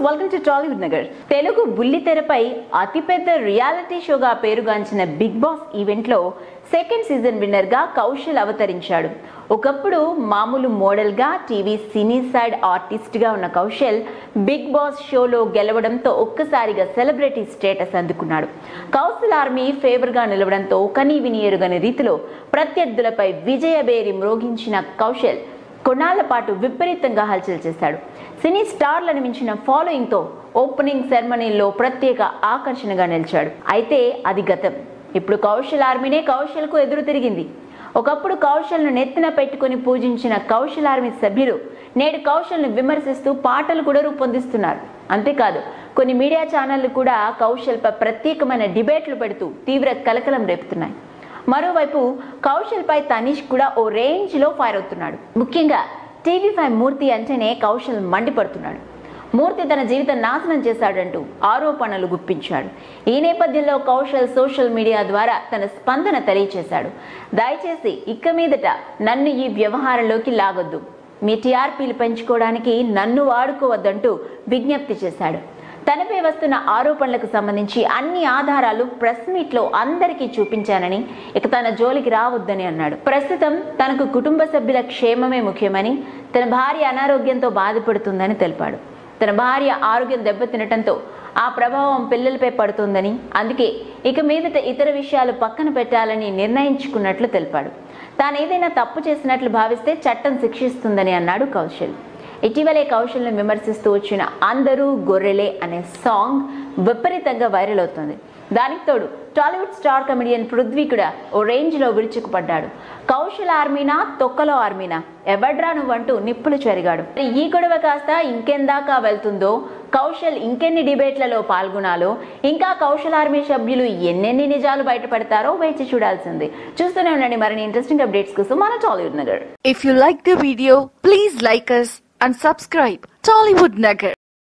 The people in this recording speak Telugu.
Welcome to Tollywood Nagar Telugu బుల్లితెరపై అతిపెద్ద రియాలిటీ షోగా పేరుగాంచిన బిగ్ బాస్ ఈవెంట్ లో సెకండ్ సీజన్ విన్నర్ గా కౌశల్ అవతరించాడు ఒకప్పుడు మామూలు మోడల్ గా టీవీ సినీ సైడ్ ఆర్టిస్ట్ గా ఉన్న కౌశల్ బిగ్ బాస్ షోలో గెలవడంతో ఒక్కసారిగా సెలబ్రిటీ స్టేటస్ అందుకున్నాడు కౌశల్ ఆర్మీ ఫేవర్ గా నిలవడంతో కనీ వినియరుగని రీతిలో ప్రత్యర్థులపై విజయబేరి మ్రోగించిన కౌశల్ కొన్నాళ్ల పాటు విపరీతంగా హల్చల్ చేశాడు సినీ స్టార్లను మించిన ఫాలోయింగ్ తో ఓపెనింగ్ సెరమనీలో ప్రత్యేక ఆకర్షణగా నిలిచాడు అయితే అది గతం ఇప్పుడు కౌశల్ ఆర్మీనే కౌశల్ కు ఎదురు తిరిగింది ఒకప్పుడు కౌశల్ను నెత్తిన పెట్టుకుని పూజించిన కౌశల్ ఆర్మీ సభ్యులు నేడు కౌశల్ను విమర్శిస్తూ పాటలు కూడా రూపొందిస్తున్నారు అంతేకాదు కొన్ని మీడియా ఛానళ్లు కూడా కౌశల్పై ప్రత్యేకమైన డిబేట్లు పెడుతూ తీవ్ర కలకలం రేపుతున్నాయి మరోవైపు కౌశల్ పై తనీష్ కూడా ఓ రేంజ్ లో ఫైర్ అవుతున్నాడు ముఖ్యంగా టీవీ ఫైవ్ మూర్తి అంటేనే కౌశల్ మండిపడుతున్నాడు మూర్తి తన జీవితం నాశనం చేశాడంటూ ఆరోపణలు గుప్పించాడు ఈ నేపథ్యంలో కౌశల్ సోషల్ మీడియా ద్వారా తన స్పందన తెలియచేశాడు దయచేసి ఇక మీదట నన్ను ఈ వ్యవహారంలోకి లాగొద్దు మీ టీఆర్పీలు పెంచుకోవడానికి నన్ను వాడుకోవద్దంటూ విజ్ఞప్తి చేశాడు తనపై వస్తున్న ఆరోపణలకు సంబంధించి అన్ని ఆధారాలు ప్రెస్ మీట్ లో అందరికీ చూపించానని ఇక తన జోలికి రావద్దని అన్నాడు ప్రస్తుతం తనకు కుటుంబ సభ్యుల క్షేమమే ముఖ్యమని తన భార్య అనారోగ్యంతో బాధపడుతుందని తెలిపాడు తన భార్య ఆరోగ్యం దెబ్బతినటంతో ఆ ప్రభావం పిల్లలపై పడుతుందని అందుకే ఇక మీదట ఇతర విషయాలు పక్కన పెట్టాలని నిర్ణయించుకున్నట్లు తెలిపాడు తాను ఏదైనా తప్పు చేసినట్లు భావిస్తే చట్టం శిక్షిస్తుందని అన్నాడు కౌశల్ ఇటీవలే కౌశల్ని విమర్శిస్తూ వచ్చిన అందరూ గొర్రెలే అనే సాంగ్ విపరీతంగా వైరల్ అవుతుంది దానికి తోడు టాలీవుడ్ స్టార్ కమెడియన్ పృథ్వీ కూడా ఓ రేంజ్ లో విరుచుకుపడ్డాడు కౌశల్ ఆర్మీనా తొక్కలో ఆర్మీనా ఎవడ్రా నువ్వంటూ నిప్పులు చెరిగాడు మరి ఈ గొడవ కాస్త ఇంకెందాకా వెళ్తుందో కౌశల్ ఇంకెన్ని డిబేట్లలో పాల్గొనాలో ఇంకా కౌశల్ ఆర్మీ సభ్యులు ఎన్నెన్ని నిజాలు బయటపడతారో వేచి చూడాల్సింది చూస్తూనే ఉండండి మరిన్ని ఇంట్రెస్టింగ్ అప్డేట్స్ కోసం మన Tollywood Nagar If you like the video, please like us and subscribe Tollywood Nagar.